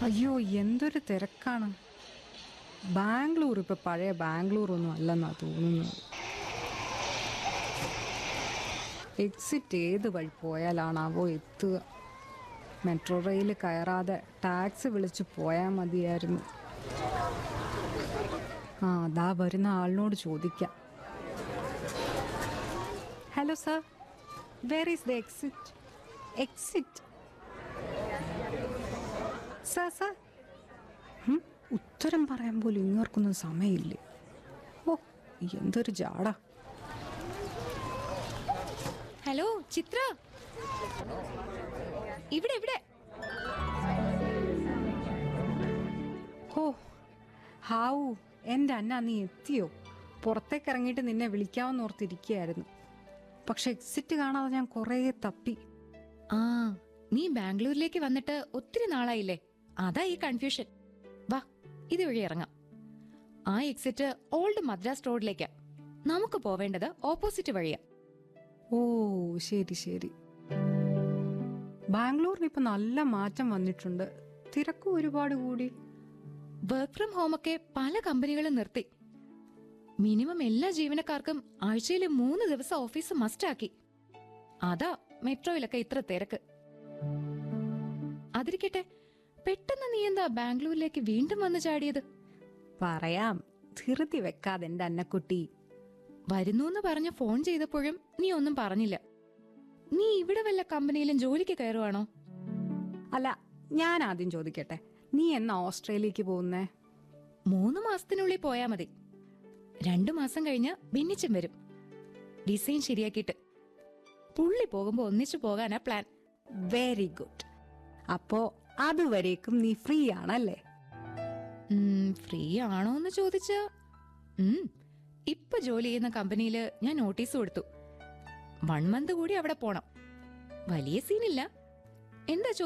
അയ്യോ എന്തൊരു തിരക്കാണ് ബാംഗ്ലൂർ ഇപ്പൊ പഴയ ബാംഗ്ലൂർ ഒന്നും അല്ലെന്നാ തോന്നുന്നത് എക്സിറ്റ് ഏത് വഴി പോയാലാണാവോ എത്തുക മെട്രോ റെയിൽ കയറാതെ ടാക്സി വിളിച്ച് പോയാൽ മതിയായിരുന്നു ആ അതാ വരുന്ന ആളിനോട് ചോദിക്കാം hello sir where is the exit exit sir sir ഹും, ഉത്തരം പറയാൻ പോലും ഇങ്ങോർക്കൊന്നും സമയമില്ലേ ഓ എന്തൊരു ജാട ഹലോ ചിത്ര ഇവിടെ ഇവിടെ ഓ ഹാവു എൻ്റെ അന്ന നീ എത്തിയോ പുറത്തേക്ക് ഇറങ്ങിയിട്ട് നിന്നെ വിളിക്കാമെന്ന് ഓർത്തിരിക്കുകയായിരുന്നു പക്ഷെ എക്സിറ്റ് കാണാതെ ഞാൻ കുറേ തപ്പി ആ നീ ബാംഗ്ലൂരിലേക്ക് വന്നിട്ട് ഒത്തിരി നാളായില്ലേ അതാ ഈ കൺഫ്യൂഷൻ വാ ഇതുവഴി ഇറങ്ങാം ആ എക്സിറ്റ് ഓൾഡ് മദ്രാസ് റോഡിലേക്കാ നമുക്ക് പോവേണ്ടത് ഓപ്പോസിറ്റ് വഴിയാ ഓ ശരി ശരി ബാംഗ്ലൂരിന് ഇപ്പൊ നല്ല മാറ്റം വന്നിട്ടുണ്ട് തിരക്കും ഒരുപാട് കൂടി വർക്ക് ഫ്രം ഹോമൊക്കെ പല കമ്പനികളും നിർത്തി മിനിമം എല്ലാ ജീവനക്കാർക്കും ആഴ്ചയിൽ മൂന്ന് ദിവസം ഓഫീസ് മസ്റ്റാക്കി അതാ മെട്രോയിലൊക്കെ ഇത്ര തിരക്ക് അതിരിക്കട്ടെ പെട്ടെന്ന് നീ എന്താ ബാംഗ്ലൂരിലേക്ക് വീണ്ടും വന്നു ചാടിയത് പറയാം ധൃതി വെക്കാതെ എൻ്റെ അന്നക്കുട്ടി വരുന്നൂന്ന് പറഞ്ഞ് ഫോൺ ചെയ്തപ്പോഴും നീ ഒന്നും പറഞ്ഞില്ല നീ ഇവിടെ വല്ല കമ്പനിയിലും ജോലിക്ക് കയറുവാണോ അല്ല ഞാൻ ആദ്യം ചോദിക്കട്ടെ നീ എന്നാ ഓസ്ട്രേലിയക്ക് പോകുന്നേ മൂന്ന് മാസത്തിനുള്ളിൽ പോയാ മതി രണ്ടു മാസം കഴിഞ്ഞ് ഭിന്നിച്ചും വരും ഡിസൈൻ ശരിയാക്കിയിട്ട് പുള്ളി പോകുമ്പോ ഒന്നിച്ചു പോകാനാ പ്ലാൻ വെരി ഗുഡ് അപ്പോ അതുവരേക്കും നീ ഫ്രീ ആണല്ലേ ഉം, ഫ്രീ ആണോ എന്ന് ചോദിച്ച ഇപ്പൊ ജോലി ചെയ്യുന്ന കമ്പനിയിൽ ഞാൻ നോട്ടീസ് കൊടുത്തു വൺ മന്ത് കൂടി അവിടെ പോണം വലിയ സീനില്ല എന്താ